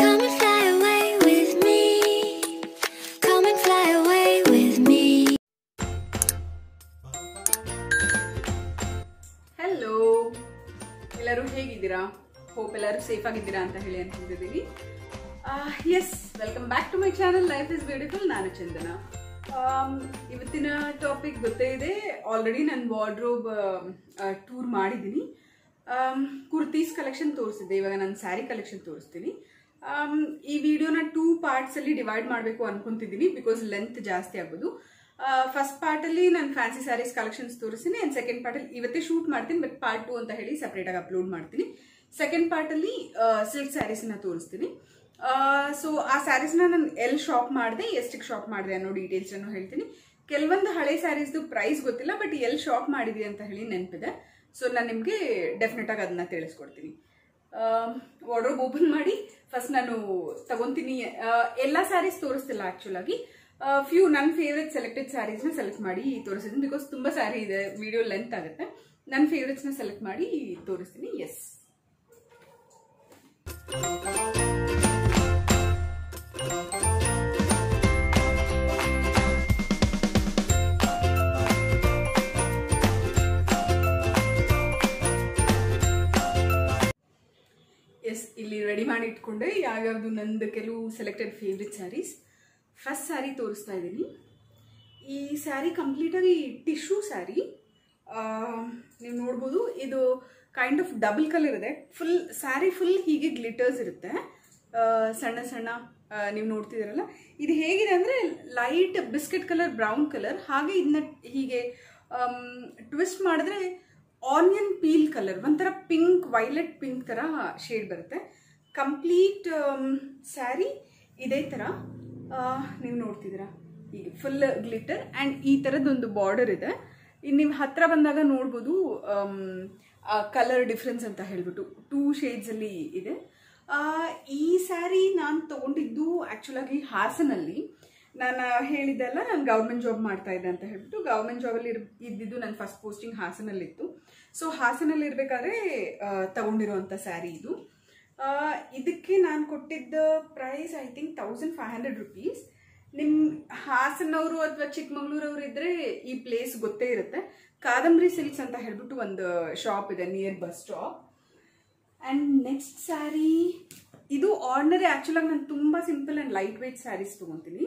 Come and fly away with me. Come and fly away with me. Hello ಎಲ್ಲರೂ ಹೇಗಿದ್ದೀರಾ hope ಎಲ್ಲರೂ safe ಆಗಿದ್ದೀರಾ ಅಂತ ಹೇಳಿ ಅನ್ಕೊಂಡಿದ್ದೀನಿ yes welcome back to my channel life is beautiful ನಾನು ಚಂದನ ಆಮ್, ಇವತ್ತಿನ ಟಾಪಿಕ್ ಗೊತ್ತೇ ಇದೆ ಆಲ್ರೆಡಿ ನಾನು ವಾರ್ಡ್ರೋಬ್ ಟೂರ್ ಮಾಡಿದ್ದೀನಿ ಕುರ್ತೀಸ್ ಕಲೆಕ್ಷನ್ ತೋರಿಸಿದ್ದೆ ಇವಾಗ ನಾನು ಸ್ಯಾರಿ ಕಲೆಕ್ಷನ್ ತೋರಿಸ್ತೀನಿ ಆಮ್, ಈ ವಿಡಿಯೋನ ಟೂ ಪಾರ್ಟ್ಸಲ್ಲಿ ಡಿವೈಡ್ ಮಾಡಬೇಕು ಅನ್ಕೊಂತಿದ್ದೀನಿ ಬಿಕಾಸ್ ಲೆಂತ್ ಜಾಸ್ತಿ ಆಗ್ಬೋದು ಫಸ್ಟ್ ಪಾರ್ಟಲ್ಲಿ ನಾನು ಫ್ಯಾನ್ಸಿ ಸ್ಯಾರೀಸ್ ಕಲೆಕ್ಷನ್ಸ್ ತೋರಿಸ್ತೀನಿ ಆ್ಯಂಡ್ ಸೆಕೆಂಡ್ ಪಾರ್ಟಲ್ಲಿ ಇವತ್ತೇ ಶೂಟ್ ಮಾಡ್ತೀನಿ ಬಟ್ ಪಾರ್ಟ್ ಟು ಅಂತ ಹೇಳಿ ಸಪ್ರೇಟಾಗಿ ಅಪ್ಲೋಡ್ ಮಾಡ್ತೀನಿ ಸೆಕೆಂಡ್ ಪಾರ್ಟಲ್ಲಿ ಸಿಲ್ಕ್ ಸ್ಯಾರೀಸ್ನ ತೋರಿಸ್ತೀನಿ ಸೊ ಆ ಸ್ಯಾರೀಸ್ನ ನಾನು ಎಲ್ಲಿ ಶಾಪ್ ಮಾಡಿದೆ ಎಷ್ಟಕ್ಕೆ ಶಾಪ್ ಮಾಡಿದೆ ಅನ್ನೋ ಡೀಟೇಲ್ಸನ್ನು ಹೇಳ್ತೀನಿ ಕೆಲವೊಂದು ಹಳೆ ಸ್ಯಾರೀಸ್ದು ಪ್ರೈಸ್ ಗೊತ್ತಿಲ್ಲ ಬಟ್ ಎಲ್ಲಿ ಶಾಪ್ ಮಾಡಿದೆ ಅಂತ ಹೇಳಿ ನೆನಪಿದೆ ಸೊ ನಾನು ನಿಮಗೆ ಡೆಫಿನೆಟಾಗಿ ಅದನ್ನ ತಿಳಿಸ್ಕೊಡ್ತೀನಿ ವಾರ್ಡ್ರೋಬ್ ಓಪನ್ ಮಾಡಿ ಫಸ್ಟ್ ನಾನು ತಗೊಂತೀನಿ ಎಲ್ಲ ಸ್ಯಾರೀಸ್ ತೋರಿಸ್ತಿಲ್ಲ ಆಕ್ಚುಲ್ ಆಗಿ ಫ್ಯೂ ನನ್ನ ಫೇವ್ರೆಟ್ ಸೆಲೆಕ್ಟೆಡ್ ಸ್ಯಾರೀಸ್ನ ಸೆಲೆಕ್ಟ್ ಮಾಡಿ ತೋರಿಸಿದ್ದೀನಿ ಬಿಕಾಸ್ ತುಂಬ ಸ್ಯಾರಿ ಇದೆ ವಿಡಿಯೋ ಲೆಂತ್ ಆಗುತ್ತೆ ನನ್ನ ಫೇವ್ರೆಟ್ಸ್ನ ಸೆಲೆಕ್ಟ್ ಮಾಡಿ ತೋರಿಸ್ತೀನಿ ಎಸ್ ಎಸ್ ಇಲ್ಲಿ ರೆಡಿ ಮಾಡಿ ಇಟ್ಕೊಂಡೆ ಯಾವ್ಯಾವುದು ನಂದು ಕೆಲವು selected favourite saris first sari ತೋರಿಸ್ತಾ ಇದ್ದೀನಿ ಈ ಸ್ಯಾರಿ ಕಂಪ್ಲೀಟಾಗಿ ಟಿಶ್ಯೂ ಸ್ಯಾರಿ ನೀವು ನೋಡ್ಬೋದು ಇದು ಕೈಂಡ್ ಆಫ್ ಡಬಲ್ ಕಲರ್ ಇದೆ ಫುಲ್ ಸ್ಯಾರಿ ಫುಲ್ ಹೀಗೆ ಗ್ಲಿಟರ್ಸ್ ಇರುತ್ತೆ ಆ, ಸಣ್ಣ ಸಣ್ಣ ನೀವು ನೋಡ್ತಿದ್ದೀರಲ್ಲ ಇದು ಹೇಗಿದೆ ಅಂದರೆ light biscuit colour brown colour ಹಾಗೆ ಇದನ್ನ ಹೀಗೆ ಟ್ವಿಸ್ಟ್ ಮಾಡಿದ್ರೆ ಆನಿಯನ್ ಪೀಲ್ ಕಲರ್ ಒಂಥರ ಪಿಂಕ್ ವೈಲೆಟ್ ಪಿಂಕ್ ಥರ ಶೇಡ್ ಬರುತ್ತೆ ಕಂಪ್ಲೀಟ್ ಸ್ಯಾರಿ ಇದೇ ಥರ ನೀವು ನೋಡ್ತಿದ್ದೀರಾ ಈಗ ಫುಲ್ ಗ್ಲಿಟರ್ ಆ್ಯಂಡ್ ಈ ಥರದ್ದೊಂದು ಬಾರ್ಡರ್ ಇದೆ ಇನ್ನು ನೀವು ಹತ್ರ ಬಂದಾಗ ನೋಡ್ಬೋದು ಕಲರ್ ಡಿಫ್ರೆನ್ಸ್ ಅಂತ ಹೇಳ್ಬಿಟ್ಟು ಟೂ ಶೇಡ್ಸಲ್ಲಿ ಇದೆ ಆ, ಈ ಸ್ಯಾರಿ ನಾನು ತೊಗೊಂಡಿದ್ದು ಆ್ಯಕ್ಚುಲಾಗಿ ಹಾಸನಲ್ಲಿ ನಾನು ಹೇಳಿದ್ದೆಲ್ಲ ನಾನು ಗೌರ್ಮೆಂಟ್ ಜಾಬ್ ಮಾಡ್ತಾ ಇದ್ದೆ ಅಂತ ಹೇಳ್ಬಿಟ್ಟು ಗೌರ್ಮೆಂಟ್ ಜಾಬಲ್ಲಿ ಇರ್ ಇದ್ದಿದ್ದು ನನ್ನ ಫಸ್ಟ್ ಪೋಸ್ಟಿಂಗ್ ಹಾಸನಲ್ಲಿತ್ತು ಸೊ ಹಾಸನಲ್ಲಿ ಇರಬೇಕಾದ್ರೆ ತಗೊಂಡಿರುವಂಥ ಸ್ಯಾರಿ ಇದು ಆ, ಇದಕ್ಕೆ ನಾನು ಕೊಟ್ಟಿದ್ದ price I think thousand five hundred rupees ನಿಮ್ಮ ಹಾಸನವರು ಅಥವಾ ಚಿಕ್ಕಮಂಗ್ಳೂರವ್ರು ಇದ್ರೆ ಈ ಪ್ಲೇಸ್ ಗೊತ್ತೇ ಇರುತ್ತೆ ಕಾದಂಬರಿ ಸಿಲ್ಕ್ಸ್ ಅಂತ ಹೇಳ್ಬಿಟ್ಟು ಒಂದು ಶಾಪ್ ಇದೆ near bus stop and next sari ಇದು ಆರ್ಡಿನರಿ ಆ್ಯಕ್ಚುಲಾಗಿ ನಾನು ತುಂಬ simple and light weight saris ತೊಗೊತೀನಿ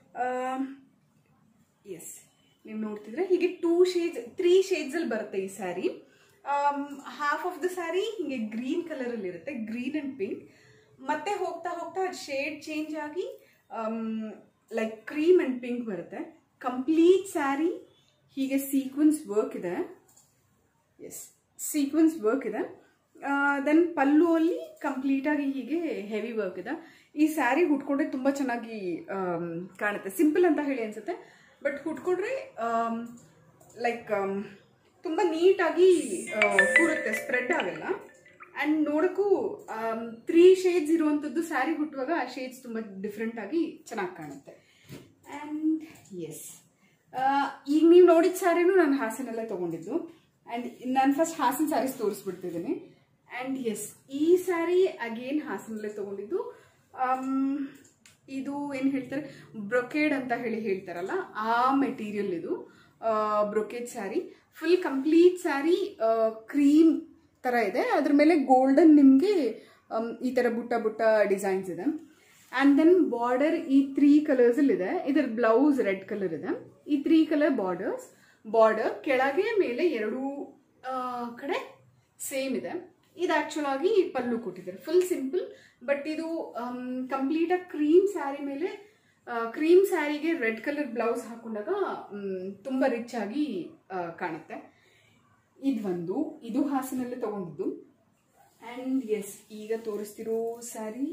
ಎಸ್ ನೀವು ನೋಡ್ತಿದ್ರೆ ಹೀಗೆ ಟೂ ಶೇಡ್ಸ್ ತ್ರೀ ಶೇಡ್ಸಲ್ಲಿ ಬರುತ್ತೆ ಈ sari half of the sari ಹೀಗೆ ಗ್ರೀನ್ ಕಲರಲ್ಲಿ ಇರುತ್ತೆ ಗ್ರೀನ್ ಆ್ಯಂಡ್ ಪಿಂಕ್ ಮತ್ತೆ ಹೋಗ್ತಾ ಹೋಗ್ತಾ ಶೇಡ್ ಚೇಂಜ್ ಆಗಿ ಲೈಕ್ ಕ್ರೀಮ್ ಆ್ಯಂಡ್ ಪಿಂಕ್ ಬರುತ್ತೆ ಕಂಪ್ಲೀಟ್ ಸ್ಯಾರಿ ಹೀಗೆ ಸೀಕ್ವೆನ್ಸ್ ವರ್ಕ್ ಇದೆ ಎಸ್ ಸೀಕ್ವೆನ್ಸ್ ವರ್ಕ್ ಇದೆ ದೆನ್ ಪಲ್ಲು ಅಲ್ಲಿ ಕಂಪ್ಲೀಟ್ ಆಗಿ ಹೀಗೆ ಹೆವಿ ವರ್ಕ್ ಇದೆ ಈ ಸ್ಯಾರಿ ಹುಟ್ಕೊಂಡ್ರೆ ತುಂಬ ಚೆನ್ನಾಗಿ ಆಮ್, ಕಾಣುತ್ತೆ ಸಿಂಪಲ್ ಅಂತ ಹೇಳಿ ಅನ್ಸುತ್ತೆ ಬಟ್ ಹುಟ್ಕೊಂಡ್ರೆ ಲೈಕ್ ತುಂಬ ನೀಟಾಗಿ ಕೂರುತ್ತೆ ಸ್ಪ್ರೆಡ್ ಆಗಲ್ಲ ಆ್ಯಂಡ್ ನೋಡೋಕ್ಕೂ ತ್ರೀ ಶೇಡ್ಸ್ ಇರುವಂಥದ್ದು ಸ್ಯಾರಿ ಹುಟ್ಟುವಾಗ ಆ ಶೇಡ್ಸ್ ತುಂಬ ಡಿಫ್ರೆಂಟ್ ಆಗಿ ಚೆನ್ನಾಗಿ ಕಾಣುತ್ತೆ ಆ್ಯಂಡ್ ಎಸ್ ಈಗ ನೀವು ನೋಡಿದ ಸ್ಯಾರಿನೂ ನಾನು ಹಾಸನಲ್ಲೇ ತೊಗೊಂಡಿದ್ದು ಆ್ಯಂಡ್ ನಾನು ಫಸ್ಟ್ ಹಾಸನ್ ಸ್ಯಾರೀಸ್ ತೋರಿಸ್ಬಿಡ್ತಿದ್ದೀನಿ ಆ್ಯಂಡ್ ಎಸ್ ಈ ಸ್ಯಾರಿ ಅಗೇನ್ ಹಾಸನಲ್ಲೇ ತೊಗೊಂಡಿದ್ದು ಆಮ್, ಇದು ಏನು ಹೇಳ್ತಾರೆ ಬ್ರೊಕೇಡ್ ಅಂತ ಹೇಳಿ ಹೇಳ್ತಾರಲ್ಲ ಆ ಮೆಟೀರಿಯಲ್ ಇದು brocade sari full complete sari cream ಥರ ಇದೆ ಅದ್ರ ಮೇಲೆ ಗೋಲ್ಡನ್ ನಿಮಗೆ ಈ ಥರ ಬುಟ್ಟ ಬುಟ್ಟ ಡಿಸೈನ್ಸ್ ಇದೆ ಆ್ಯಂಡ್ ದೆನ್ ಬಾರ್ಡರ್ ಈ ತ್ರೀ ಕಲರ್ಸಲ್ಲಿದೆ ಇದರ ಬ್ಲೌಸ್ ರೆಡ್ ಕಲರ್ ಇದೆ ಈ ತ್ರೀ ಕಲರ್ ಬಾರ್ಡರ್ಸ್ ಬಾರ್ಡರ್ ಕೆಳಗೆ ಮೇಲೆ ಎರಡೂ ಆ, ಕಡೆ ಸೇಮ್ ಇದೆ ಇದು ಆ್ಯಕ್ಚುಲ್ ಆಗಿ ಪಲ್ಲು ಕೊಟ್ಟಿದ್ದಾರೆ ಫುಲ್ ಸಿಂಪಲ್ ಬಟ್ ಇದು ಕಂಪ್ಲೀಟಾಗಿ ಕ್ರೀಮ್ ಸ್ಯಾರಿ ಮೇಲೆ ಕ್ರೀಮ್ ಸ್ಯಾರಿಗೆ ರೆಡ್ ಕಲರ್ ಬ್ಲೌಸ್ ಹಾಕೊಂಡಾಗ ಮ್, ತುಂಬ ರಿಚ್ ಆಗಿ ಆ, ಕಾಣುತ್ತೆ ಇದೊಂದು ಇದು ಹಾಸನಲ್ಲೇ ತಗೊಂಡಿದ್ದು ಆ್ಯಂಡ್ ಎಸ್ ಈಗ ತೋರಿಸ್ತಿರೋ ಸ್ಯಾರಿ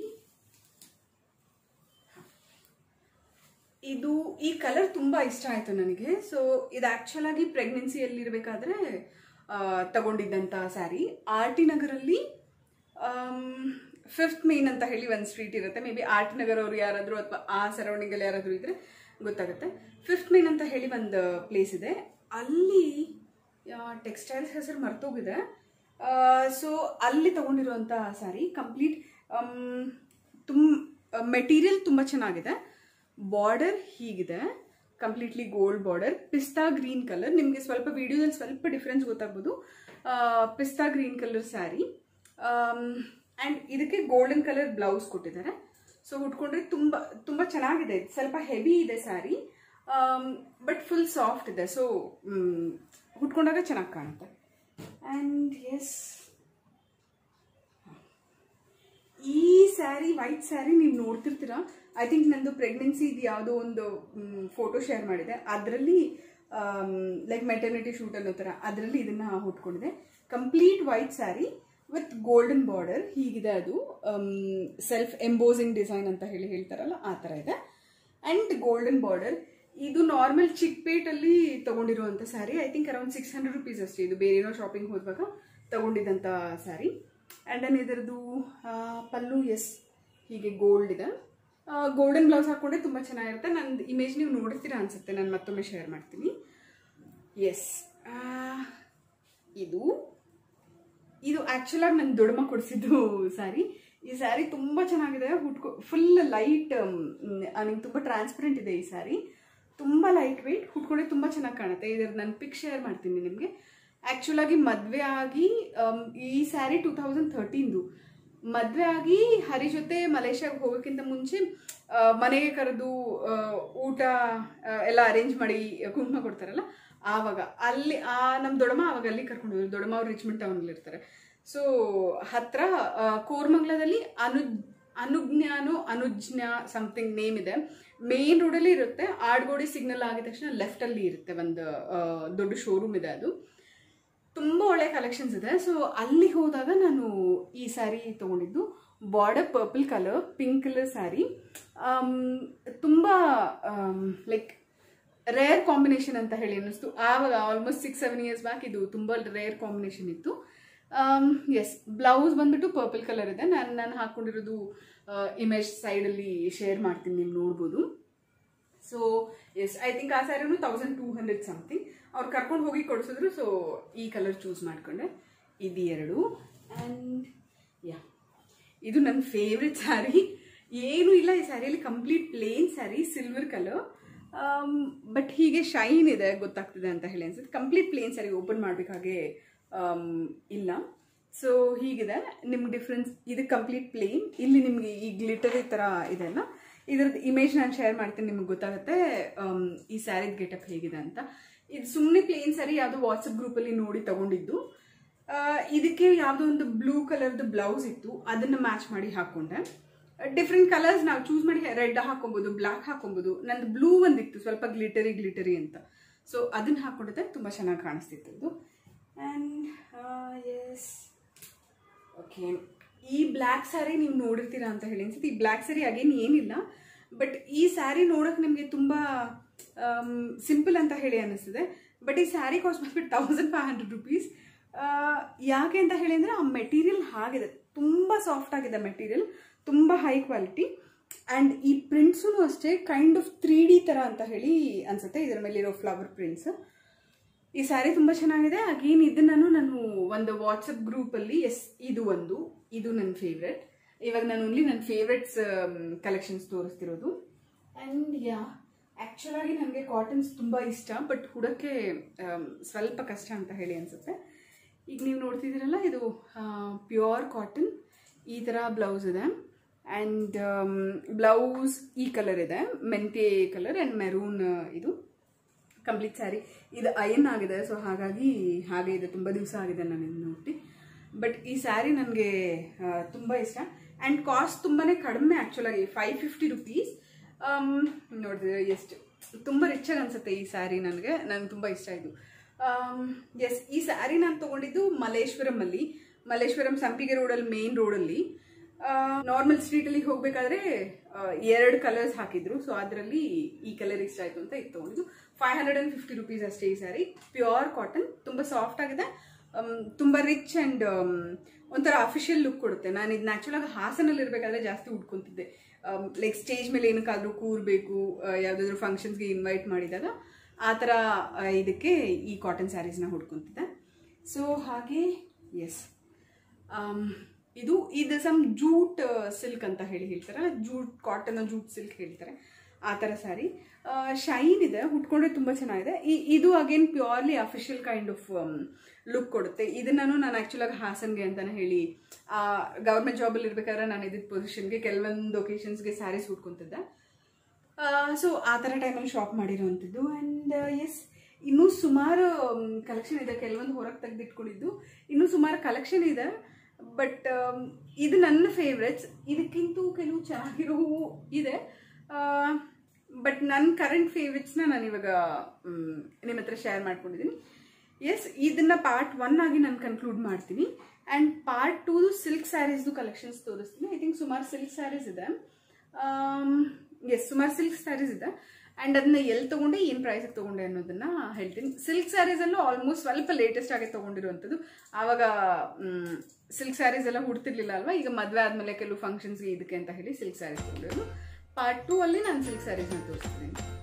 ಇದು ಈ ಕಲರ್ ತುಂಬ ಇಷ್ಟ ಆಯಿತು ನನಗೆ ಸೊ ಇದು ಆ್ಯಕ್ಚುಲ್ ಆಗಿ ಪ್ರೆಗ್ನೆನ್ಸಿಯಲ್ಲಿರಬೇಕಾದ್ರೆ ತಗೊಂಡಿದ್ದಂಥ ಸ್ಯಾರಿ ಆರ್ ಟಿ ನಗರಲ್ಲಿ ಫಿಫ್ತ್ ಮೇನ್ ಅಂತ ಹೇಳಿ ಒಂದು ಸ್ಟ್ರೀಟ್ ಇರುತ್ತೆ maybe R T Nagar ಅವ್ರು ಯಾರಾದರೂ ಅಥವಾ ಆ ಸರೌಂಡಿಂಗಲ್ಲಿ ಯಾರಾದರೂ ಇದ್ದರೆ ಗೊತ್ತಾಗುತ್ತೆ ಫಿಫ್ತ್ ಮೇನ್ ಅಂತ ಹೇಳಿ ಒಂದು ಪ್ಲೇಸ್ ಇದೆ ಅಲ್ಲಿ ಟೆಕ್ಸ್ಟೈಲ್ಸ್ ಹೆಸರು ಮರ್ತೋಗಿದೆ ಸೊ ಅಲ್ಲಿ ತಗೊಂಡಿರುವಂಥ ಸ್ಯಾರಿ ಕಂಪ್ಲೀಟ್ ತುಂಬ ಮೆಟೀರಿಯಲ್ ತುಂಬ ಚೆನ್ನಾಗಿದೆ ಬಾರ್ಡರ್ ಹೀಗಿದೆ completely gold border pista green colour ನಿಮಗೆ ಸ್ವಲ್ಪ ವಿಡಿಯೋದಲ್ಲಿ ಸ್ವಲ್ಪ ಡಿಫ್ರೆನ್ಸ್ ಗೊತ್ತಾಗ್ಬೋದು pista green colour sari and ಇದಕ್ಕೆ ಗೋಲ್ಡನ್ ಕಲರ್ ಬ್ಲೌಸ್ ಕೊಟ್ಟಿದ್ದಾರೆ ಸೊ ಉಟ್ಕೊಂಡ್ರೆ ತುಂಬ ತುಂಬ ಚೆನ್ನಾಗಿದೆ ಇದು ಸ್ವಲ್ಪ ಹೆವಿ ಇದೆ ಸ್ಯಾರಿ ಬಟ್ ಫುಲ್ ಸಾಫ್ಟ್ ಇದೆ ಸೊ ಉಟ್ಕೊಂಡಾಗ ಚೆನ್ನಾಗಿ ಕಾಣುತ್ತೆ ಆ್ಯಂಡ್ ಎಸ್ ಈ ಸ್ಯಾರಿ ವೈಟ್ ಸ್ಯಾರಿ ನೀವು ನೋಡ್ತಿರ್ತೀರಾ ಐ ಥಿಂಕ್ ನಂದು ಪ್ರೆಗ್ನೆನ್ಸಿ ಇದು ಯಾವುದೋ ಒಂದು ಫೋಟೋ ಶೇರ್ ಮಾಡಿದೆ ಅದರಲ್ಲಿ ಲೈಕ್ ಮೆಟರ್ನಿಟಿ ಶೂಟ್ ಅನ್ನೋ ಥರ ಅದರಲ್ಲಿ ಇದನ್ನ ಉಟ್ಕೊಂಡಿದೆ complete white sari with golden border ಹೀಗಿದೆ ಅದು ಸೆಲ್ಫ್ ಎಂಬೋಸಿಂಗ್ ಡಿಸೈನ್ ಅಂತ ಹೇಳಿ ಹೇಳ್ತಾರಲ್ಲ ಆ ಥರ ಇದೆ ಆ್ಯಂಡ್ ಗೋಲ್ಡನ್ ಬಾರ್ಡರ್ ಇದು ನಾರ್ಮಲ್ ಚಿಕ್ಪೇಟಲ್ಲಿ ತಗೊಂಡಿರುವಂಥ sari I think around six hundred rupees ಅಷ್ಟೇ ಇದು ಬೇರೆ ಏನೋ ಶಾಪಿಂಗ್ ಹೋದಾಗ ತಗೊಂಡಿದ್ದಂಥ ಸ್ಯಾರಿ ಆ್ಯಂಡ್ ದೆನ್ ಇದರದ್ದು ಪಲ್ಲು ಎಸ್ ಹೀಗೆ ಗೋಲ್ಡ್ ಇದೆ ಗೋಲ್ಡನ್ ಬ್ಲೌಸ್ ಹಾಕ್ಕೊಂಡ್ರೆ ತುಂಬ ಚೆನ್ನಾಗಿರುತ್ತೆ ನಂದು ಇಮೇಜ್ ನೀವು ನೋಡಿರ್ತೀರಾ ಅನ್ಸುತ್ತೆ ನಾನು ಮತ್ತೊಮ್ಮೆ ಶೇರ್ ಮಾಡ್ತೀನಿ ಎಸ್ ಇದು ಇದು ಆ್ಯಕ್ಚುಲಾಗಿ ನನ್ನ ದೊಡ್ಡಮ್ಮ ಕೊಡಿಸಿದ್ದು ಸ್ಯಾರಿ ಈ ಸ್ಯಾರಿ ತುಂಬ ಚೆನ್ನಾಗಿದೆ ಹುಟ್ಕೊ ಫುಲ್ ಲೈಟ್ ನಿಮ್ಗೆ ತುಂಬ ಟ್ರಾನ್ಸ್ಪರೆಂಟ್ ಇದೆ ಈ ಸ್ಯಾರಿ ತುಂಬ ಲೈಟ್ ವೆಯ್ಟ್ ಹುಟ್ಕೊಂಡೆ ತುಂಬ ಚೆನ್ನಾಗಿ ಕಾಣುತ್ತೆ ಇದರ ನಾನು ಪಿಕ್ ಶೇರ್ ಮಾಡ್ತೀನಿ ನಿಮಗೆ ಆ್ಯಕ್ಚುಲಾಗಿ ಮದುವೆ ಆಗಿ ಆಮ್, ಈ ಸ್ಯಾರಿ ಟೂ ತೌಸಂಡ್ ಥರ್ಟೀನ್ದು ಮದುವೆ ಆಗಿ ಹರಿ ಜೊತೆ ಮಲೇಷ್ಯಾಗೆ ಹೋಗೋಕ್ಕಿಂತ ಮುಂಚೆ ಆ, ಮನೆಗೆ ಕರೆದು ಆ, ಊಟ ಆ, ಎಲ್ಲ ಅರೇಂಜ್ ಮಾಡಿ ಕುಂಕುಮ ಕೊಡ್ತಾರಲ್ಲ ಆವಾಗ ಅಲ್ಲಿ ಆ ನಮ್ಮ ದೊಡ್ಡಮ್ಮ ಆವಾಗ ಅಲ್ಲಿ ಕರ್ಕೊಂಡು ಹೋದ್ರು ದೊಡ್ಡಮ್ಮ ಅವ್ರು ರಿಚ್ಮೆಂಟ್ ಟೌನಲ್ಲಿ ಇರ್ತಾರೆ ಸೊ ಹತ್ರ ಆ, ಕೋರ್ಮಂಗ್ಲದಲ್ಲಿ ಅನು ಅನುಜ್ಞಾನೋ ಅನುಜ್ಞಾ ಸಮಥಿಂಗ್ ನೇಮ್ ಇದೆ ಮೇನ್ ರೋಡಲ್ಲಿ ಇರುತ್ತೆ ಆಡ್ಗೋಡಿ ಸಿಗ್ನಲ್ ಆಗಿದ ತಕ್ಷಣ ಲೆಫ್ಟಲ್ಲಿ ಇರುತ್ತೆ ಒಂದು ಆ, ದೊಡ್ಡ ಶೋರೂಮ್ ಇದೆ ಅದು ತುಂಬ ಒಳ್ಳೆ ಕಲೆಕ್ಷನ್ಸ್ ಇದೆ ಸೊ ಅಲ್ಲಿ ಹೋದಾಗ ನಾನು ಈ ಸ್ಯಾರಿ ತೊಗೊಂಡಿದ್ದು border purple colour pink colour sari ತುಂಬ ಲೈಕ್ ರೇರ್ ಕಾಂಬಿನೇಷನ್ ಅಂತ ಹೇಳಿ ಅನ್ನಿಸ್ತು ಆವಾಗ almost six seven years back ಇದು ತುಂಬ ರೇರ್ ಕಾಂಬಿನೇಷನ್ ಇತ್ತು ಎಸ್ ಬ್ಲೌಸ್ ಬಂದ್ಬಿಟ್ಟು ಪರ್ಪಲ್ ಕಲರ್ ಇದೆ ನಾನು ನಾನು ಹಾಕ್ಕೊಂಡಿರೋದು ಇಮೇಜ್ ಸೈಡಲ್ಲಿ ಶೇರ್ ಮಾಡ್ತೀನಿ ನೀವು ನೋಡ್ಬೋದು ಸೊ ಎಸ್ ಐ ಥಿಂಕ್ ಆ ಸ್ಯಾರಿನೂ ತೌಸಂಡ್ ಟೂ ಹಂಡ್ರೆಡ್ ಸಮಥಿಂಗ್ ಅವ್ರು ಕರ್ಕೊಂಡು ಹೋಗಿ ಕೊಡಿಸಿದ್ರು ಸೊ ಈ ಕಲರ್ ಚೂಸ್ ಮಾಡ್ಕೊಂಡೆ ಇದು ಎರಡು ಆ್ಯಂಡ್ ಯಾ ಇದು ನನ್ನ ಫೇವ್ರೆಟ್ ಸ್ಯಾರಿ ಏನೂ ಇಲ್ಲ ಈ ಸ್ಯಾರಿಯಲ್ಲಿ complete plain sari silver colour but ಹೀಗೆ ಶೈನ್ ಇದೆ ಗೊತ್ತಾಗ್ತಿದೆ ಅಂತ ಹೇಳಿ ಅನ್ಸುತ್ತೆ ಕಂಪ್ಲೀಟ್ ಪ್ಲೇನ್ ಸ್ಯಾರಿ ಓಪನ್ ಮಾಡಬೇಕಾಗೆ ಇಲ್ಲ ಸೊ ಹೀಗಿದೆ ನಿಮ್ಗೆ ಡಿಫ್ರೆನ್ಸ್ ಇದು ಕಂಪ್ಲೀಟ್ ಪ್ಲೇನ್ ಇಲ್ಲಿ ನಿಮಗೆ ಈ ಗ್ಲಿಟರ್ ಈ ಥರ ಇದೆಲ್ಲ ಇದ್ರದ್ದು ಇಮೇಜ್ ನಾನು ಶೇರ್ ಮಾಡ್ತೀನಿ ನಿಮ್ಗೆ ಗೊತ್ತಾಗುತ್ತೆ ಆಮ್, ಈ ಸ್ಯಾರಿದ ಗೆಟಪ್ ಹೇಗಿದೆ ಅಂತ ಇದು ಸುಮ್ಮನೆ ಪ್ಲೇನ್ ಸ್ಯಾರಿ ಯಾವುದೋ ವಾಟ್ಸಪ್ ಗ್ರೂಪಲ್ಲಿ ನೋಡಿ ತಗೊಂಡಿದ್ದು ಆ, ಇದಕ್ಕೆ ಯಾವುದೋ ಒಂದು ಬ್ಲೂ ಕಲರ್ದು ಬ್ಲೌಸ್ ಇತ್ತು ಅದನ್ನು ಮ್ಯಾಚ್ ಮಾಡಿ ಹಾಕ್ಕೊಂಡೆ ಡಿಫ್ರೆಂಟ್ ಕಲರ್ಸ್ ನಾವು ಚೂಸ್ ಮಾಡಿ ರೆಡ್ ಹಾಕೊಬೋದು ಬ್ಲ್ಯಾಕ್ ಹಾಕೊಬೋದು ನಂದು ಬ್ಲೂ ಒಂದಿತ್ತು ಸ್ವಲ್ಪ ಗ್ಲಿಟರಿ ಗ್ಲಿಟರಿ ಅಂತ ಸೊ ಅದನ್ನು ಹಾಕ್ಕೊಂಡಿದ್ದೆ ತುಂಬ ಚೆನ್ನಾಗಿ ಕಾಣಿಸ್ತಿತ್ತು ಇದು ಆ್ಯಂಡ್ ಎಸ್ ಓಕೆ ಈ ಬ್ಲ್ಯಾಕ್ ಸ್ಯಾರಿ ನೀವು ನೋಡಿರ್ತೀರಾ ಅಂತ ಹೇಳಿ ಅನ್ಸುತ್ತೆ ಈ ಬ್ಲ್ಯಾಕ್ ಸ್ಯಾರಿ ಅಗೇನ್ ಏನಿಲ್ಲ ಬಟ್ ಈ ಸ್ಯಾರಿ ನೋಡೋಕೆ ನಿಮಗೆ ತುಂಬ ಸಿಂಪಲ್ ಅಂತ ಹೇಳಿ ಅನ್ನಿಸ್ತದೆ ಬಟ್ ಈ ಸ್ಯಾರಿ ಕಾಸ್ಟ್ ಬಂದ್ಬಿಟ್ಟು ತೌಸಂಡ್ ಫೈವ್ ಹಂಡ್ರೆಡ್ ರುಪೀಸ್ ಯಾಕೆ ಅಂತ ಹೇಳಿ ಅಂದರೆ ಆ ಮೆಟೀರಿಯಲ್ ಹಾಗಿದೆ ತುಂಬ ಸಾಫ್ಟ್ ಆಗಿದೆ ಮೆಟೀರಿಯಲ್ ತುಂಬ ಹೈ ಕ್ವಾಲಿಟಿ ಆ್ಯಂಡ್ ಈ ಪ್ರಿಂಟ್ಸೂ ಅಷ್ಟೇ ಕೈಂಡ್ ಆಫ್ ತ್ರೀ ಡಿ ಥರ ಅಂತ ಹೇಳಿ ಅನ್ಸುತ್ತೆ ಇದರ ಮೇಲಿರೋ ಫ್ಲವರ್ ಪ್ರಿಂಟ್ಸ್ ಈ ಸ್ಯಾರಿ ತುಂಬ ಚೆನ್ನಾಗಿದೆ ಅಗೇನ್ ಇದನ್ನು ನಾನು ಒಂದು ವಾಟ್ಸಪ್ ಗ್ರೂಪಲ್ಲಿ ಎಸ್ ಇದು ಒಂದು ಇದು ನನ್ನ ಫೇವ್ರೆಟ್ ಇವಾಗ ನಾನು ಓನ್ಲಿ ನನ್ನ ಫೇವ್ರೆಟ್ಸ್ ಕಲೆಕ್ಷನ್ಸ್ ತೋರಿಸ್ತಿರೋದು ಆ್ಯಂಡ್ ಯಾ ಆ್ಯಕ್ಚುಲಾಗಿ ನನಗೆ ಕಾಟನ್ಸ್ ತುಂಬ ಇಷ್ಟ ಬಟ್ ಹುಡಕ್ಕೆ ಆಮ್, ಸ್ವಲ್ಪ ಕಷ್ಟ ಅಂತ ಹೇಳಿ ಅನಿಸುತ್ತೆ ಈಗ ನೀವು ನೋಡ್ತಿದ್ದೀರಲ್ಲ ಇದು ಪ್ಯೂರ್ ಕಾಟನ್ ಈ ಥರ ಬ್ಲೌಸ್ ಇದೆ ಆ್ಯಂಡ್ ಬ್ಲೌಸ್ ಈ ಕಲರ್ ಇದೆ ಮೆಂತೆ ಕಲರ್ ಆ್ಯಂಡ್ ಮೆರೂನ್ ಇದು ಕಂಪ್ಲೀಟ್ ಸ್ಯಾರಿ ಇದು ಅಯನ್ ಆಗಿದೆ ಸೊ ಹಾಗಾಗಿ ಹಾಗೆ ಇದೆ ತುಂಬ ದಿವಸ ಆಗಿದೆ ನಾನು ಇದನ್ನ ನೋಡಿ ಬಟ್ ಈ ಸ್ಯಾರಿ ನನಗೆ ತುಂಬ ಇಷ್ಟ ಆ್ಯಂಡ್ ಕಾಸ್ಟ್ ತುಂಬಾ ಕಡಿಮೆ ಆ್ಯಕ್ಚುಲಾಗಿ ಫೈವ್ ಫಿಫ್ಟಿ ರುಪೀಸ್ ನೋಡಿದ್ರೆ ಎಷ್ಟು ತುಂಬ ರಿಚಾಗಿ ಅನಿಸುತ್ತೆ ಈ ಸ್ಯಾರಿ ನನಗೆ ನನಗೆ ತುಂಬ ಇಷ್ಟ ಇದು ಎಸ್ ಈ ಸ್ಯಾರಿ ನಾನು ತೊಗೊಂಡಿದ್ದು ಮಲ್ಲೇಶ್ವರಮಲ್ಲಿ ಮಲ್ಲೇಶ್ವರಂ ಸಂಪಿಗೆ ರೋಡಲ್ಲಿ ಮೇನ್ ರೋಡಲ್ಲಿ ನಾರ್ಮಲ್ ಸ್ಟ್ರೀಟಲ್ಲಿ ಹೋಗಬೇಕಾದ್ರೆ ಎರಡು ಕಲರ್ಸ್ ಹಾಕಿದ್ರು ಸೊ ಅದರಲ್ಲಿ ಈ ಕಲರ್ ಇಷ್ಟ ಆಯಿತು ಅಂತ ಇದು ತೊಗೊಂಡಿದ್ದು five hundred and fifty rupees ಅಷ್ಟೇ ಈ ಸ್ಯಾರಿ ಪ್ಯೂರ್ ಕಾಟನ್ ತುಂಬ ಸಾಫ್ಟ್ ಆಗಿದೆ ಆಮ್, ತುಂಬ ರಿಚ್ ಆ್ಯಂಡ್ ಒಂಥರ ಅಫಿಷಿಯಲ್ ಲುಕ್ ಕೊಡುತ್ತೆ ನಾನು ಇದು ನ್ಯಾಚುರಲಾಗಿ ಹಾಸನಲ್ಲಿ ಇರಬೇಕಾದ್ರೆ ಜಾಸ್ತಿ ಉಟ್ಕೊತಿದ್ದೆ ಲೈಕ್ ಸ್ಟೇಜ್ ಮೇಲೆ ಏನಕ್ಕಾದ್ರೂ ಕೂರಬೇಕು ಯಾವುದಾದ್ರೂ ಫಂಕ್ಷನ್ಸ್ಗೆ ಇನ್ವೈಟ್ ಮಾಡಿದಾಗ ಆ ಥರ ಆ, ಇದಕ್ಕೆ ಈ ಕಾಟನ್ ಸ್ಯಾರೀಸ್ನ ಹುಡ್ಕೊತಿದ್ದೆ ಸೊ ಹಾಗೆ ಎಸ್ ಇದು ಇದು ಸಮ್ ಜೂಟ್ ಸಿಲ್ಕ್ ಅಂತ ಹೇಳಿ ಹೇಳ್ತಾರಲ್ಲ ಜೂಟ್ ಕಾಟನ್ ಜೂಟ್ ಸಿಲ್ಕ್ ಹೇಳ್ತಾರೆ ಆ ಥರ ಸ್ಯಾರಿ ಶೈನ್ ಇದೆ ಉಟ್ಕೊಂಡ್ರೆ ತುಂಬ ಚೆನ್ನಾಗಿದೆ ಈ- ಇದು again purely official kind of look ಕೊಡುತ್ತೆ ಇದನ್ನು ನಾನು ಆ್ಯಕ್ಚುಲಾಗಿ ಹಾಸನ್ಗೆ ಅಂತಾನೆ ಹೇಳಿ ಗೌರ್ಮೆಂಟ್ ಜಾಬಲ್ಲಿ ಇರ್ಬೇಕಾದ್ರೆ ನಾನು ಇದ್ದಿದ್ದ ಪೊಸಿಷನ್ಗೆ ಕೆಲವೊಂದು ಒಕೇಶನ್ಸ್ಗೆ ಸ್ಯಾರೀಸ್ ಉಟ್ಕೊತಿದ್ದೆ ಸೊ ಆ ಥರ ಟೈಮಲ್ಲಿ ಶಾಪ್ ಮಾಡಿರೋವಂಥದ್ದು ಆ್ಯಂಡ್ ಎಸ್ ಇನ್ನೂ ಸುಮಾರು ಕಲೆಕ್ಷನ್ ಇದೆ ಕೆಲವೊಂದು ಹೊರಗೆ ತೆಗೆದಿಟ್ಕೊಂಡಿದ್ದು ಇನ್ನೂ ಸುಮಾರು ಕಲೆಕ್ಷನ್ ಇದೆ ಬಟ್ ಇದು ನನ್ನ ಫೇವ್ರೆಟ್ಸ್ ಇದಕ್ಕಿಂತೂ ಕೆಲವು ಚೆನ್ನಾಗಿರೋ ಇದೆ ಬಟ್ ನನ್ನ ಕರೆಂಟ್ ಫೇವ್ರೆಟ್ಸ್ನ ನಾನು ಇವಾಗ ಮ್, ನಿಮ್ಮ ಹತ್ರ ಶೇರ್ ಮಾಡ್ಕೊಂಡಿದ್ದೀನಿ ಎಸ್ ಇದನ್ನ ಪಾರ್ಟ್ ಒನ್ ಆಗಿ ನಾನು ಕನ್ಕ್ಲೂಡ್ ಮಾಡ್ತೀನಿ ಆ್ಯಂಡ್ ಪಾರ್ಟ್ ಟೂ ಸಿಲ್ಕ್ ಸ್ಯಾರೀಸ್ದು ಕಲೆಕ್ಷನ್ಸ್ ತೋರಿಸ್ತೀನಿ ಐ ಥಿಂಕ್ ಸುಮಾರು ಸಿಲ್ಕ್ ಸ್ಯಾರೀಸ್ ಇದೆ ಎಸ್ ಸುಮಾರು ಸಿಲ್ಕ್ ಸ್ಯಾರೀಸ್ ಇದೆ ಆ್ಯಂಡ್ ಅದನ್ನ ಎಲ್ಲಿ ತೊಗೊಂಡೆ ಏನು ಪ್ರೈಸಿಗೆ ತೊಗೊಂಡೆ ಅನ್ನೋದನ್ನ ಹೇಳ್ತೀನಿ ಸಿಲ್ಕ್ ಸ್ಯಾರೀಸಲ್ಲೂ ಆಲ್ಮೋಸ್ಟ್ ಸ್ವಲ್ಪ ಲೇಟೆಸ್ಟ್ ಆಗಿ ತೊಗೊಂಡಿರುವಂಥದ್ದು ಆವಾಗ ಸಿಲ್ಕ್ ಸ್ಯಾರೀಸ್ ಎಲ್ಲ ಹುಡ್ತಿರ್ಲಿಲ್ಲ ಅಲ್ವಾ ಈಗ ಮದುವೆ ಆದಮೇಲೆ ಕೆಲವು ಫಂಕ್ಷನ್ಸ್ಗೆ ಇದಕ್ಕೆ ಅಂತ ಹೇಳಿ ಸಿಲ್ಕ್ ಸ್ಯಾರೀಸ್ ತೊಗೊಂಡಿರೋದು ಪಾರ್ಟ್ ಟೂ ಅಲ್ಲಿ ನಾನು ಸಿಲ್ಕ್ ಸ್ಯಾರೀಸ್ನ ತೋರಿಸ್ತೀನಿ